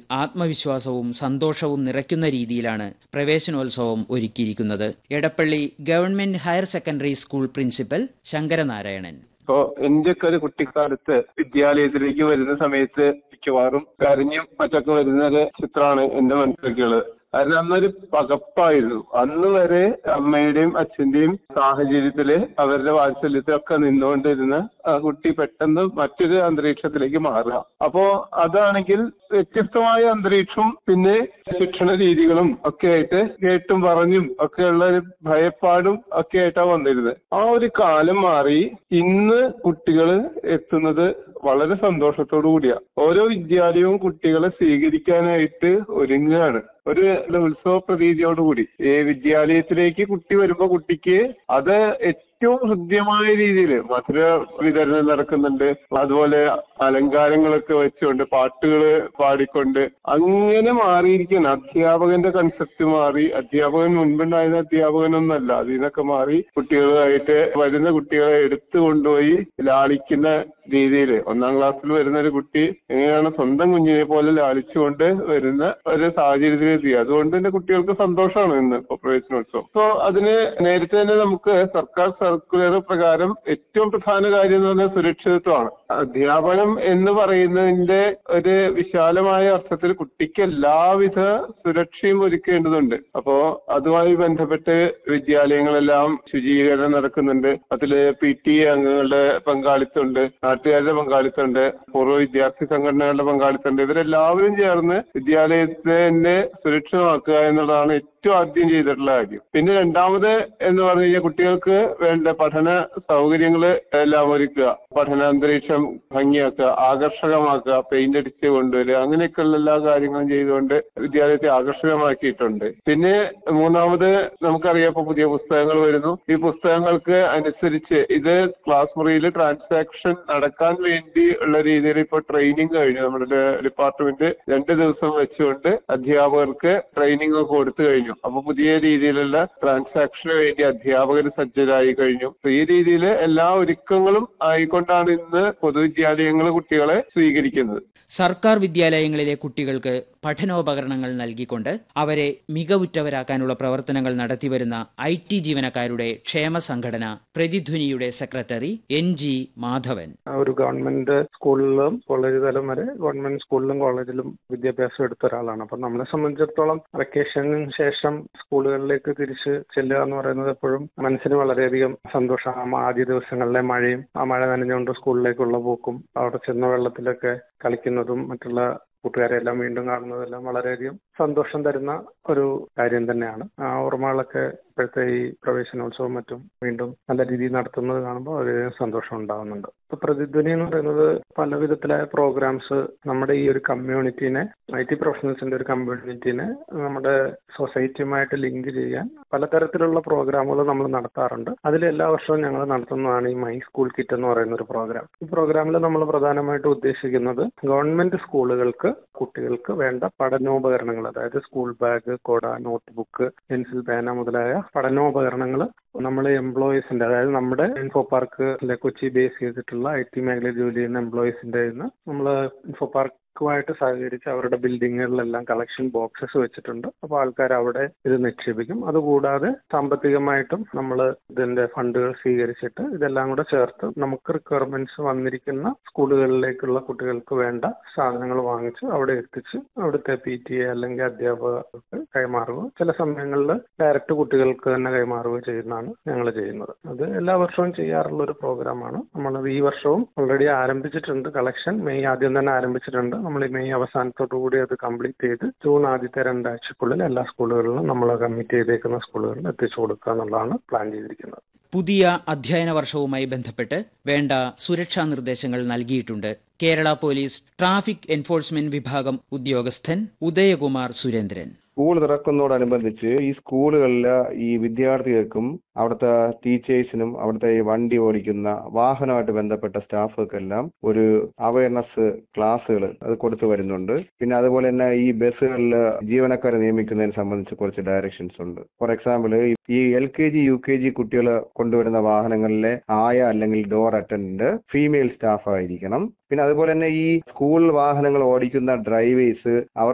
ആത്മവിശ്വാസവും സന്തോഷവും നിറയ്ക്കുന്ന രീതിയിലാണ് പ്രവേശനോത്സവം ഒരുക്കിയിരിക്കുന്നത് Edappally government higher secondary school principal Sankaranarayanan ഇപ്പോ എന്റെയൊക്കെ ഒരു കുട്ടിക്കാലത്ത് വിദ്യാലയത്തിലേക്ക് വരുന്ന സമയത്ത് മിക്കവാറും കരഞ്ഞും മറ്റൊക്കെ വരുന്ന ഒരു ചിത്രമാണ് എന്റെ മനസ്സിലേക്കുള്ളത് കാരണം അന്നൊരു പകപ്പായിരുന്നു അന്ന് വരെ അമ്മയുടെയും അച്ഛന്റെയും സാഹചര്യത്തില് അവരുടെ വാത്സല്യത്തിലൊക്കെ നിന്നുകൊണ്ടിരുന്ന ആ കുട്ടി പെട്ടെന്ന് മറ്റൊരു അന്തരീക്ഷത്തിലേക്ക് മാറുക അപ്പോ അതാണെങ്കിൽ വ്യത്യസ്തമായ അന്തരീക്ഷവും പിന്നെ ശിക്ഷണ രീതികളും ഒക്കെ ആയിട്ട് കേട്ടും പറഞ്ഞും ഒക്കെയുള്ള ഒരു ഭയപ്പാടും ഒക്കെ ആയിട്ടാണ് വന്നിരുന്നത് ആ ഒരു കാലം മാറി ഇന്ന് കുട്ടികൾ എത്തുന്നത് വളരെ സന്തോഷത്തോടു കൂടിയാ ഓരോ വിദ്യാലയവും കുട്ടികളെ സ്വീകരിക്കാനായിട്ട് ഒരുങ്ങുകയാണ് ഒരു ഉത്സവ പ്രതീതിയോടുകൂടി ഈ വിദ്യാലയത്തിലേക്ക് കുട്ടി വരുമ്പോ കുട്ടിക്ക് അത് ഏറ്റവും ഹൃദ്യമായ രീതിയിൽ മധുര വിതരണം നടക്കുന്നുണ്ട് അതുപോലെ അലങ്കാരങ്ങളൊക്കെ വെച്ചുകൊണ്ട് പാട്ടുകൾ പാടിക്കൊണ്ട് അങ്ങനെ മാറിയിരിക്കുകയാണ് അധ്യാപകന്റെ കൺസെപ്റ്റ് മാറി അധ്യാപകൻ മുൻപുണ്ടായിരുന്ന അധ്യാപകനൊന്നല്ല അതിൽ നിന്നൊക്കെ മാറി കുട്ടികളുമായിട്ട് വരുന്ന കുട്ടികളെ എടുത്തു കൊണ്ടുപോയി ലാളിക്കുന്ന രീതിയിൽ ഒന്നാം ക്ലാസ്സിൽ വരുന്ന ഒരു കുട്ടി എങ്ങനെയാണ് സ്വന്തം കുഞ്ഞിനെ പോലെ ലാളിച്ചുകൊണ്ട് വരുന്ന ഒരു സാഹചര്യത്തിലെത്തി അതുകൊണ്ട് തന്നെ കുട്ടികൾക്ക് സന്തോഷമാണ് ഇന്ന് ഇപ്പൊ പ്രവേശനോത്സവം സോ അതിന് നേരത്തെ തന്നെ നമുക്ക് സർക്കാർ സർക്കുലർ പ്രകാരം ഏറ്റവും പ്രധാന കാര്യം എന്ന് പറഞ്ഞാൽ സുരക്ഷിതത്വമാണ് അധ്യാപനം എന്ന് പറയുന്നതിന്റെ ഒരു വിശാലമായ അർത്ഥത്തിൽ കുട്ടിക്ക് എല്ലാവിധ സുരക്ഷയും ഒരുക്കേണ്ടതുണ്ട് അപ്പോ അതുമായി ബന്ധപ്പെട്ട് വിദ്യാലയങ്ങളെല്ലാം ശുചീകരണം നടക്കുന്നുണ്ട് അതില് പി ടി എ അംഗങ്ങളുടെ പങ്കാളിത്തമുണ്ട് നാട്ടുകാരുടെ പങ്കാളിത്തമുണ്ട് പൂർവ്വ വിദ്യാർത്ഥി സംഘടനകളുടെ പങ്കാളിത്തമുണ്ട് ഇവരെല്ലാവരും ചേർന്ന് വിദ്യാലയത്തെ തന്നെ സുരക്ഷിതമാക്കുക എന്നുള്ളതാണ് ഏറ്റവും ആദ്യം ചെയ്തിട്ടുള്ള കാര്യം പിന്നെ രണ്ടാമത് എന്ന് പറഞ്ഞു കഴിഞ്ഞാൽ കുട്ടികൾക്ക് വേണ്ട പഠന സൗകര്യങ്ങൾ എല്ലാം ഒരുക്കുക പഠനാന്തരീക്ഷം ഭംഗിയാക്കുക ആകർഷകമാക്കുക പെയിന്റ് അടിച്ച് കൊണ്ടുവരിക അങ്ങനെയൊക്കെയുള്ള എല്ലാ കാര്യങ്ങളും ചെയ്തുകൊണ്ട് വിദ്യാലയത്തെ ആകർഷകമാക്കിയിട്ടുണ്ട് പിന്നെ മൂന്നാമത് നമുക്കറിയാം ഇപ്പൊ പുതിയ പുസ്തകങ്ങൾ വരുന്നു ഈ പുസ്തകങ്ങൾക്ക് അനുസരിച്ച് ഇത് ക്ലാസ് മുറിയിൽ ട്രാൻസാക്ഷൻ നടക്കാൻ വേണ്ടി ഉള്ള രീതിയിൽ ഇപ്പൊ ട്രെയിനിങ് കഴിഞ്ഞു നമ്മുടെ ഡിപ്പാർട്ട്മെന്റ് രണ്ട് ദിവസം വെച്ചുകൊണ്ട് അധ്യാപകർക്ക് ട്രെയിനിങ് ഒക്കെ കൊടുത്തു കഴിഞ്ഞു അപ്പൊ പുതിയ രീതിയിലുള്ള ട്രാൻസാക്ഷന് വേണ്ടി അധ്യാപകർ സജ്ജരായി കഴിഞ്ഞു അപ്പൊ ഈ രീതിയിൽ എല്ലാ ഒരുക്കങ്ങളും ആയിക്കൊണ്ടാണ് ഇന്ന് പൊതുവിദ്യാലയങ്ങൾ കുട്ടികളെ സ്വീകരിക്കുന്നത് സർക്കാർ വിദ്യാലയങ്ങളിലെ കുട്ടികൾക്ക് പഠനോപകരണങ്ങൾ നൽകിക്കൊണ്ട് അവരെ മികവുറ്റവരാക്കാനുള്ള പ്രവർത്തനങ്ങൾ നടത്തിവരുന്ന ഐ ടി ജീവനക്കാരുടെ ക്ഷേമ സംഘടന പ്രതിധ്വനിയുടെ സെക്രട്ടറി എൻ ജി മാധവൻ ഒരു ഗവൺമെന്റ് സ്കൂളിലും കോളേജ് തലം വരെ ഗവൺമെന്റ് സ്കൂളിലും കോളേജിലും വിദ്യാഭ്യാസം എടുത്ത ഒരാളാണ് അപ്പൊ നമ്മളെ സംബന്ധിച്ചിടത്തോളം വെക്കേഷന് ശേഷം സ്കൂളുകളിലേക്ക് തിരിച്ച് ചെല്ലുക എന്ന് പറയുന്നത് എപ്പോഴും മനസ്സിന് വളരെയധികം സന്തോഷമാണ് ആദ്യ ദിവസങ്ങളിലെ മഴയും ആ മഴ നനഞ്ഞുകൊണ്ട് സ്കൂളിലേക്കുള്ള പോക്കും അവിടെ ചെന്ന വെള്ളത്തിലൊക്കെ കളിക്കുന്നതും മറ്റുള്ള കൂട്ടുകാരെ എല്ലാം വീണ്ടും കാണുന്നതെല്ലാം വളരെയധികം സന്തോഷം തരുന്ന ഒരു കാര്യം തന്നെയാണ് ആ ഓർമ്മകളൊക്കെ ഇപ്പോഴത്തെ ഈ പ്രവേശനോത്സവം മറ്റും വീണ്ടും നല്ല രീതിയിൽ നടത്തുന്നത് കാണുമ്പോൾ വളരെയധികം സന്തോഷം ഉണ്ടാകുന്നുണ്ട് ഇപ്പൊ പ്രതിധ്വനി എന്ന് പറയുന്നത് പല വിധത്തിലായ പ്രോഗ്രാംസ് നമ്മുടെ ഈ ഒരു കമ്മ്യൂണിറ്റീനെ ഐ ടി പ്രൊഫഷണൽസിന്റെ ഒരു കമ്മ്യൂണിറ്റീനെ നമ്മുടെ സൊസൈറ്റിയുമായിട്ട് ലിങ്ക് ചെയ്യാൻ പലതരത്തിലുള്ള പ്രോഗ്രാമുകൾ നമ്മൾ നടത്താറുണ്ട് അതിൽ എല്ലാ വർഷവും ഞങ്ങൾ നടത്തുന്നതാണ് ഈ മൈ സ്കൂൾ കിറ്റ് എന്ന് പറയുന്ന ഒരു പ്രോഗ്രാം ഈ പ്രോഗ്രാമിൽ നമ്മൾ പ്രധാനമായിട്ട് ഉദ്ദേശിക്കുന്നത് ഗവൺമെന്റ് സ്കൂളുകൾക്ക് കുട്ടികൾക്ക് വേണ്ട പഠനോപകരണങ്ങൾ അതായത് സ്കൂൾ ബാഗ് കൊട നോട്ട്ബുക്ക് പെൻസിൽ പേന മുതലായ പഠനോപകരണങ്ങൾ നമ്മൾ എംപ്ലോയീസിന്റെ അതായത് നമ്മുടെ ഇൻഫോ പാർക്ക് കൊച്ചി ബേസ് ചെയ്തിട്ടുള്ള ഐ ടി മേഖലയിൽ ജോലി ചെയ്യുന്ന എംപ്ലോയീസിന്റെ നമ്മൾ ഇൻഫോ പാർക്ക് ുമായിട്ട് സഹകരിച്ച് അവരുടെ ബിൽഡിങ്ങുകളിലെല്ലാം കളക്ഷൻ ബോക്സസ് വെച്ചിട്ടുണ്ട് അപ്പോൾ ആൾക്കാർ അവിടെ ഇത് നിക്ഷേപിക്കും അതുകൂടാതെ സാമ്പത്തികമായിട്ടും നമ്മൾ ഇതിന്റെ ഫണ്ടുകൾ സ്വീകരിച്ചിട്ട് ഇതെല്ലാം കൂടെ ചേർത്ത് നമുക്ക് റിക്വയർമെന്റ്സ് വന്നിരിക്കുന്ന സ്കൂളുകളിലേക്കുള്ള കുട്ടികൾക്ക് വേണ്ട സാധനങ്ങൾ വാങ്ങിച്ച് അവിടെ എത്തിച്ച് അവിടുത്തെ പി ടി എ അല്ലെങ്കിൽ അധ്യാപകർക്ക് കൈമാറുക ചില സമയങ്ങളിൽ ഡയറക്റ്റ് കുട്ടികൾക്ക് തന്നെ കൈമാറുക ചെയ്യുന്നതാണ് ഞങ്ങൾ ചെയ്യുന്നത് അത് എല്ലാ വർഷവും ചെയ്യാറുള്ള ഒരു പ്രോഗ്രാമാണ് നമ്മളത് ഈ വർഷവും ഓൾറെഡി ആരംഭിച്ചിട്ടുണ്ട് കളക്ഷൻ മെയ് ആദ്യം തന്നെ ആരംഭിച്ചിട്ടുണ്ട് നമ്മൾ ഈ മെയ് അവസാനത്തോടു കൂടി അത് കംപ്ലീറ്റ് ചെയ്ത് ജൂൺ ആദ്യത്തെ രണ്ടാഴ്ചക്കുള്ളിൽ എല്ലാ സ്കൂളുകളിലും നമ്മൾ കമ്മിറ്റ് ചെയ്തേക്കുന്ന സ്കൂളുകളിൽ എത്തിച്ചു കൊടുക്കുക എന്നുള്ളതാണ് പ്ലാൻ ചെയ്തിരിക്കുന്നത് പുതിയ അധ്യയന വർഷവുമായി ബന്ധപ്പെട്ട് വേണ്ട സുരക്ഷാ നിർദ്ദേശങ്ങൾ നൽകിയിട്ടുണ്ട് കേരള പോലീസ് ട്രാഫിക് എൻഫോഴ്സ്മെന്റ് വിഭാഗം ഉദ്യോഗസ്ഥൻ ഉദയകുമാർ സുരേന്ദ്രൻ സ്കൂൾ തുറക്കുന്നതോടനുബന്ധിച്ച് ഈ സ്കൂളുകളിലെ ഈ വിദ്യാർത്ഥികൾക്കും അവിടുത്തെ ടീച്ചേഴ്സിനും അവിടുത്തെ ഈ വണ്ടി ഓടിക്കുന്ന വാഹനമായിട്ട് ബന്ധപ്പെട്ട സ്റ്റാഫുകൾക്കെല്ലാം ഒരു അവയർനെസ് ക്ലാസ്സുകൾ അത് കൊടുത്തു വരുന്നുണ്ട് പിന്നെ അതുപോലെ തന്നെ ഈ ബസ്സുകളിൽ ജീവനക്കാരെ നിയമിക്കുന്നതിനെ സംബന്ധിച്ച് കുറച്ച് ഡയറക്ഷൻസ് ഉണ്ട് ഫോർ എക്സാമ്പിൾ ഈ L K G U K G കുട്ടികൾ കൊണ്ടുവരുന്ന വാഹനങ്ങളിലെ ആയ അല്ലെങ്കിൽ ഡോർ അറ്റൻഡന്റ് ഫീമെയിൽ സ്റ്റാഫ് ആയിരിക്കണം പിന്നെ അതുപോലെ തന്നെ ഈ സ്കൂൾ വാഹനങ്ങൾ ഓടിക്കുന്ന ഡ്രൈവേഴ്സ് അവർ